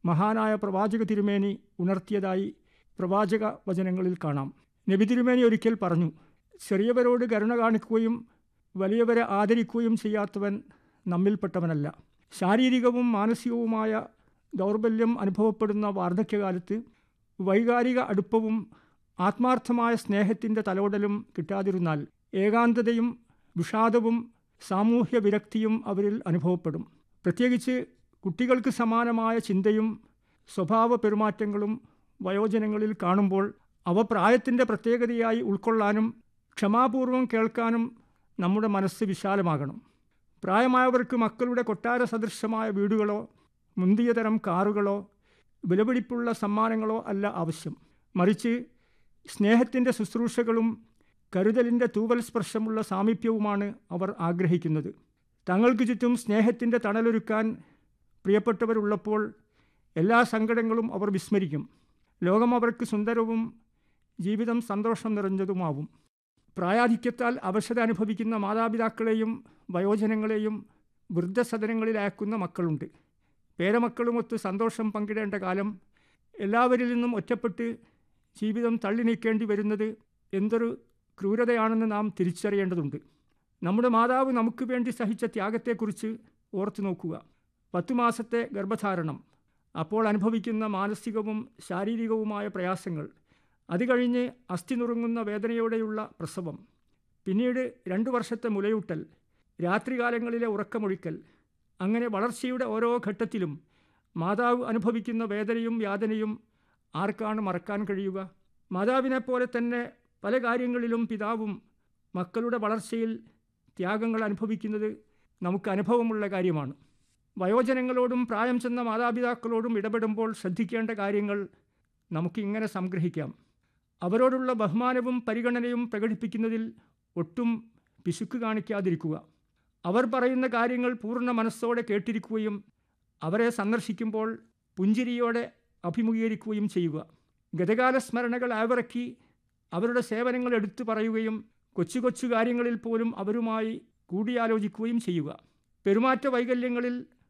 മഹാനായ പ്രവാചക തിരുമേനി ഉണർത്തിയതായി പ്രവാചക വചനങ്ങളിൽ കാണാം നബി തിരുമേനി ഒരിക്കൽ പറഞ്ഞു ചെറിയവരോട് കരുണ കാണിക്കുകയും വലിയവരെ ആദരിക്കുകയും ചെയ്യാത്തവൻ നമ്മിൽപ്പെട്ടവനല്ല ശാരീരികവും മാനസികവുമായ ദൗർബല്യം അനുഭവപ്പെടുന്ന വാർദ്ധക്യകാലത്ത് വൈകാരിക അടുപ്പവും ആത്മാർത്ഥമായ സ്നേഹത്തിൻ്റെ തലോടലും കിട്ടാതിരുന്നാൽ ഏകാന്തതയും വിഷാദവും സാമൂഹ്യ വിരക്തിയും അവരിൽ അനുഭവപ്പെടും പ്രത്യേകിച്ച് കുട്ടികൾക്ക് സമാനമായ ചിന്തയും സ്വഭാവ പെരുമാറ്റങ്ങളും വയോജനങ്ങളിൽ കാണുമ്പോൾ അവ പ്രായത്തിൻ്റെ പ്രത്യേകതയായി ഉൾക്കൊള്ളാനും ക്ഷമാപൂർവം കേൾക്കാനും നമ്മുടെ മനസ്സ് വിശാലമാകണം പ്രായമായവർക്ക് മക്കളുടെ കൊട്ടാര സദൃശമായ വീടുകളോ മുന്തിയ തരം കാറുകളോ വിലപിടിപ്പുള്ള സമ്മാനങ്ങളോ അല്ല ആവശ്യം മറിച്ച് സ്നേഹത്തിൻ്റെ ശുശ്രൂഷകളും കരുതലിൻ്റെ തൂവൽ സ്പർശമുള്ള സാമീപ്യവുമാണ് അവർ ആഗ്രഹിക്കുന്നത് തങ്ങൾക്ക് ചുറ്റും സ്നേഹത്തിൻ്റെ തണലൊരുക്കാൻ പ്രിയപ്പെട്ടവരുള്ളപ്പോൾ എല്ലാ സങ്കടങ്ങളും അവർ വിസ്മരിക്കും ലോകം അവർക്ക് സുന്ദരവും ജീവിതം സന്തോഷം നിറഞ്ഞതുമാവും പ്രായാധിക്യത്താൽ അവശത അനുഭവിക്കുന്ന മാതാപിതാക്കളെയും വയോജനങ്ങളെയും വൃദ്ധസദനങ്ങളിലാക്കുന്ന മക്കളുണ്ട് പേരമക്കളുമൊത്ത് സന്തോഷം പങ്കിടേണ്ട കാലം എല്ലാവരിൽ നിന്നും ഒറ്റപ്പെട്ട് ജീവിതം തള്ളി നീക്കേണ്ടി വരുന്നത് എന്തൊരു ക്രൂരതയാണെന്ന് നാം തിരിച്ചറിയേണ്ടതുണ്ട് നമ്മുടെ മാതാവ് നമുക്ക് വേണ്ടി സഹിച്ച ത്യാഗത്തെക്കുറിച്ച് ഓർത്തു നോക്കുക പത്തു മാസത്തെ ഗർഭധാരണം അപ്പോൾ അനുഭവിക്കുന്ന മാനസികവും ശാരീരികവുമായ പ്രയാസങ്ങൾ അത് കഴിഞ്ഞ് അസ്ഥി നുറുങ്ങുന്ന വേദനയോടെയുള്ള പ്രസവം പിന്നീട് രണ്ടു വർഷത്തെ മുലയൂട്ടൽ രാത്രികാലങ്ങളിലെ ഉറക്കമൊഴിക്കൽ അങ്ങനെ വളർച്ചയുടെ ഓരോ ഘട്ടത്തിലും മാതാവ് അനുഭവിക്കുന്ന വേദനയും യാതനയും ആർക്കാണ് മറക്കാൻ കഴിയുക മാതാവിനെപ്പോലെ തന്നെ പല കാര്യങ്ങളിലും പിതാവും മക്കളുടെ വളർച്ചയിൽ ത്യാഗങ്ങൾ അനുഭവിക്കുന്നത് നമുക്ക് അനുഭവമുള്ള കാര്യമാണ് വയോജനങ്ങളോടും പ്രായം ചെന്ന മാതാപിതാക്കളോടും ഇടപെടുമ്പോൾ ശ്രദ്ധിക്കേണ്ട കാര്യങ്ങൾ നമുക്കിങ്ങനെ സംഗ്രഹിക്കാം അവരോടുള്ള ബഹുമാനവും പരിഗണനയും പ്രകടിപ്പിക്കുന്നതിൽ ഒട്ടും പിശുക്ക് കാണിക്കാതിരിക്കുക അവർ പറയുന്ന കാര്യങ്ങൾ പൂർണ്ണ മനസ്സോടെ കേട്ടിരിക്കുകയും അവരെ സന്ദർശിക്കുമ്പോൾ പുഞ്ചിരിയോടെ അഭിമുഖീകരിക്കുകയും ചെയ്യുക ഗതകാല സ്മരണകൾ അയവിറക്കി അവരുടെ സേവനങ്ങൾ എടുത്തു പറയുകയും കൊച്ചു കൊച്ചു കാര്യങ്ങളിൽ പോലും അവരുമായി കൂടിയാലോചിക്കുകയും ചെയ്യുക പെരുമാറ്റ വൈകല്യങ്ങളിൽ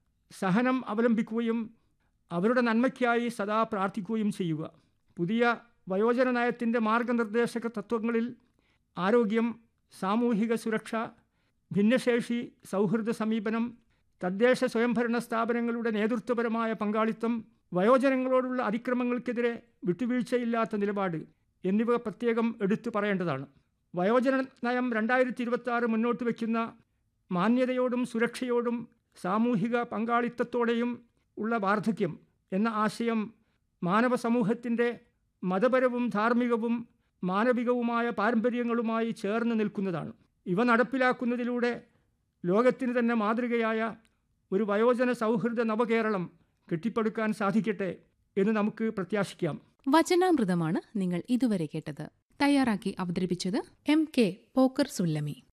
സഹനം അവലംബിക്കുകയും അവരുടെ നന്മയ്ക്കായി സദാ പ്രാർത്ഥിക്കുകയും ചെയ്യുക പുതിയ വയോജന നയത്തിൻ്റെ മാർഗനിർദ്ദേശക തത്വങ്ങളിൽ ആരോഗ്യം സാമൂഹിക സുരക്ഷ ഭിന്നശേഷി സൗഹൃദ സമീപനം തദ്ദേശ സ്വയംഭരണ സ്ഥാപനങ്ങളുടെ നേതൃത്വപരമായ പങ്കാളിത്തം വയോജനങ്ങളോടുള്ള അതിക്രമങ്ങൾക്കെതിരെ വിട്ടുവീഴ്ചയില്ലാത്ത നിലപാട് എന്നിവ പ്രത്യേകം എടുത്തു പറയേണ്ടതാണ് വയോജന നയം രണ്ടായിരത്തി ഇരുപത്തി ആറ് മുന്നോട്ട് വയ്ക്കുന്ന മാന്യതയോടും സുരക്ഷയോടും സാമൂഹിക പങ്കാളിത്തത്തോടെയും ഉള്ള വാർദ്ധക്യം എന്ന ആശയം മാനവ സമൂഹത്തിൻ്റെ മതപരവും ധാർമ്മികവും മാനവികവുമായ പാരമ്പര്യങ്ങളുമായി ചേർന്ന് നിൽക്കുന്നതാണ് ഇവ നടപ്പിലാക്കുന്നതിലൂടെ ലോകത്തിന് തന്നെ മാതൃകയായ ഒരു വയോജന സൗഹൃദ നവകേരളം കെട്ടിപ്പടുക്കാൻ സാധിക്കട്ടെ എന്ന് നമുക്ക് പ്രത്യാശിക്കാം വചനാമൃതമാണ് നിങ്ങൾ ഇതുവരെ കേട്ടത് തയ്യാറാക്കി അവതരിപ്പിച്ചത് എം കെ പോക്കർ സുല്ലമി